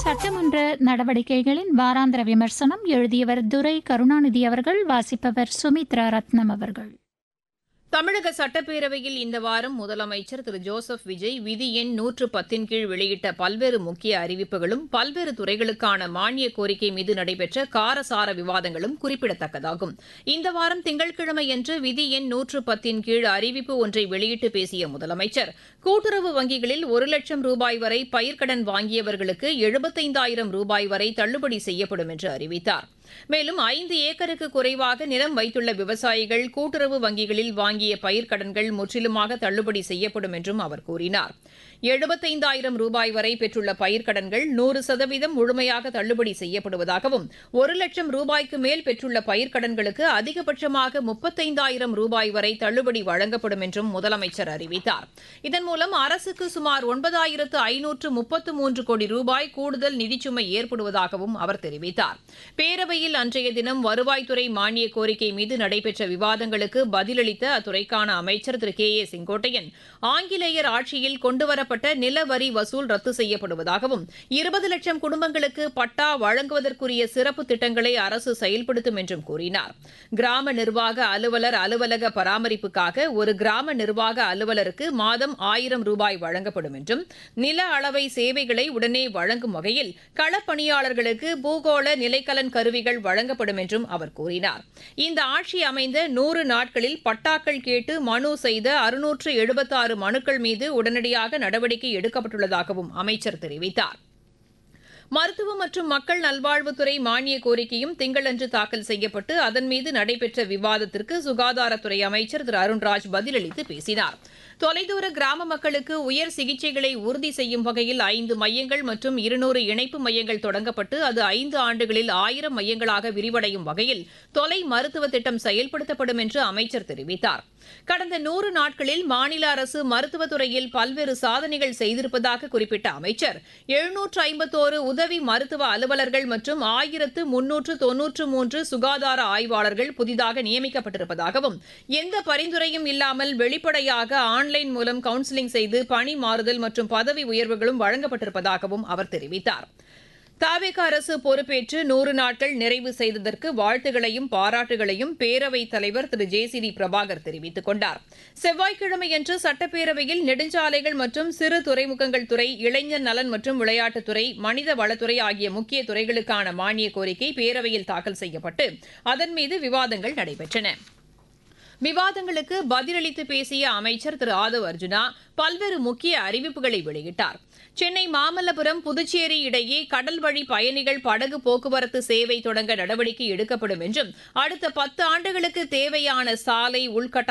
சட்டமன்ற நடவடிக்கைகளின் வாராந்திர விமர்சனம் எழுதியவர் துரை கருணாநிதி அவர்கள் வாசிப்பவர் சுமித்ரா ரத்னம் அவர்கள் தமிழக சட்டப்பேரவையில் இந்த வாரம் முதலமைச்சர் திரு ஜோசப் விஜய் விதி எண் நூற்று பத்தின் கீழ் வெளியிட்ட பல்வேறு முக்கிய அறிவிப்புகளும் பல்வேறு துறைகளுக்கான மானிய கோரிக்கை மீது நடைபெற்ற காரசார விவாதங்களும் குறிப்பிடத்தக்கதாகும் இந்த வாரம் திங்கட்கிழமையன்று விதி எண் நூற்று பத்தின் கீழ் அறிவிப்பு ஒன்றை வெளியிட்டு பேசிய முதலமைச்சர் கூட்டுறவு வங்கிகளில் ஒரு லட்சம் ரூபாய் வரை பயிர்க்கடன் வாங்கியவர்களுக்கு எழுபத்தைந்தாயிரம் ரூபாய் வரை தள்ளுபடி செய்யப்படும் என்று அறிவித்தார் மேலும் ஐந்து ஏக்கருக்கு குறைவாக நிலம் வைத்துள்ள விவசாயிகள் கூட்டுறவு வங்கிகளில் வாங்கிய பயிர்க்கடன்கள் முற்றிலுமாக தள்ளுபடி செய்யப்படும் என்றும் அவர் கூறினார் எழுபத்தைந்தாயிரம் ரூபாய் வரை பெற்றுள்ள பயிர்க்கடன்கள் நூறு சதவீதம் முழுமையாக தள்ளுபடி செய்யப்படுவதாகவும் ஒரு லட்சம் ரூபாய்க்கு மேல் பெற்றுள்ள பயிர்க்கடன்களுக்கு அதிகபட்சமாக முப்பத்தைந்தாயிரம் ரூபாய் வரை தள்ளுபடி வழங்கப்படும் என்றும் முதலமைச்சர் அறிவித்தார் இதன் மூலம் அரசுக்கு சுமார் ஒன்பதாயிரத்து ஐநூற்று முப்பத்து மூன்று கோடி ரூபாய் கூடுதல் நிதிச்சுமை ஏற்படுவதாகவும் அவர் தெரிவித்தார் பேரவையில் அன்றைய தினம் வருவாய்த்துறை மானிய கோரிக்கை மீது நடைபெற்ற விவாதங்களுக்கு பதிலளித்த அத்துறைக்கான அமைச்சர் திரு கே ஏ செங்கோட்டையன் ஆங்கிலேயர் ஆட்சியில் கொண்டுவரப்பட்ட நில வரி வசூல் ரத்து செய்யப்படுவதாகவும் இருபது லட்சம் குடும்பங்களுக்கு பட்டா வழங்குவதற்குரிய சிறப்பு திட்டங்களை அரசு செயல்படுத்தும் என்றும் கூறினார் கிராம நிர்வாக அலுவலர் அலுவலக பராமரிப்புக்காக ஒரு கிராம நிர்வாக அலுவலருக்கு மாதம் ஆயிரம் ரூபாய் வழங்கப்படும் என்றும் நில அளவை சேவைகளை உடனே வழங்கும் வகையில் களப்பணியாளர்களுக்கு பூகோள நிலைக்கலன் கருவிகள் வழங்கப்படும் என்றும் அவர் கூறினார் இந்த ஆட்சி அமைந்த நூறு நாட்களில் பட்டாக்கள் கேட்டு மனு செய்த அறுநூற்று எழுபத்தாறு மனுக்கள் மீது உடனடியாக நடவடிக்கை எடுக்கப்பட்டுள்ளதாகவும் அமைச்சர் தெரிவித்தார் மருத்துவ மற்றும் மக்கள் நல்வாழ்வுத்துறை மானிய கோரிக்கையும் திங்களன்று தாக்கல் செய்யப்பட்டு அதன் மீது நடைபெற்ற விவாதத்திற்கு சுகாதாரத்துறை அமைச்சர் திரு அருண்ராஜ் பதிலளித்து பேசினார் தொலைதூர கிராம மக்களுக்கு உயர் சிகிச்சைகளை உறுதி செய்யும் வகையில் ஐந்து மையங்கள் மற்றும் இருநூறு இணைப்பு மையங்கள் தொடங்கப்பட்டு அது ஐந்து ஆண்டுகளில் ஆயிரம் மையங்களாக விரிவடையும் வகையில் தொலை மருத்துவ திட்டம் செயல்படுத்தப்படும் என்று அமைச்சர் தெரிவித்தார் கடந்த நூறு நாட்களில் மாநில அரசு மருத்துவத்துறையில் பல்வேறு சாதனைகள் செய்திருப்பதாக குறிப்பிட்ட அமைச்சர் எழுநூற்று ஐம்பத்தோரு உதவி மருத்துவ அலுவலர்கள் மற்றும் ஆயிரத்து முன்னூற்று தொன்னூற்று மூன்று சுகாதார ஆய்வாளர்கள் புதிதாக நியமிக்கப்பட்டிருப்பதாகவும் எந்த பரிந்துரையும் இல்லாமல் வெளிப்படையாக ஆன்லைன் மூலம் கவுன்சிலிங் செய்து பணி மாறுதல் மற்றும் பதவி உயர்வுகளும் வழங்கப்பட்டிருப்பதாகவும் அவர் தெரிவித்தார் தாவேக அரசு பொறுப்பேற்று நூறு நாட்கள் நிறைவு செய்ததற்கு வாழ்த்துகளையும் பாராட்டுகளையும் பேரவைத் தலைவர் திரு ஜே சி டி பிரபாகர் தெரிவித்துக் கொண்டார் செவ்வாய்க்கிழமையன்று சட்டப்பேரவையில் நெடுஞ்சாலைகள் மற்றும் சிறு துறைமுகங்கள் துறை இளைஞர் நலன் மற்றும் விளையாட்டுத்துறை மனித வளத்துறை ஆகிய முக்கிய துறைகளுக்கான மானிய கோரிக்கை பேரவையில் தாக்கல் செய்யப்பட்டு அதன் மீது விவாதங்கள் நடைபெற்றன விவாதங்களுக்கு பதிலளித்து பேசிய அமைச்சர் திரு ஆதவ் அர்ஜுனா பல்வேறு முக்கிய அறிவிப்புகளை வெளியிட்டார் சென்னை மாமல்லபுரம் புதுச்சேரி இடையே கடல் வழி பயணிகள் படகு போக்குவரத்து சேவை தொடங்க நடவடிக்கை எடுக்கப்படும் என்றும் அடுத்த பத்து ஆண்டுகளுக்கு தேவையான சாலை உள்கட்ட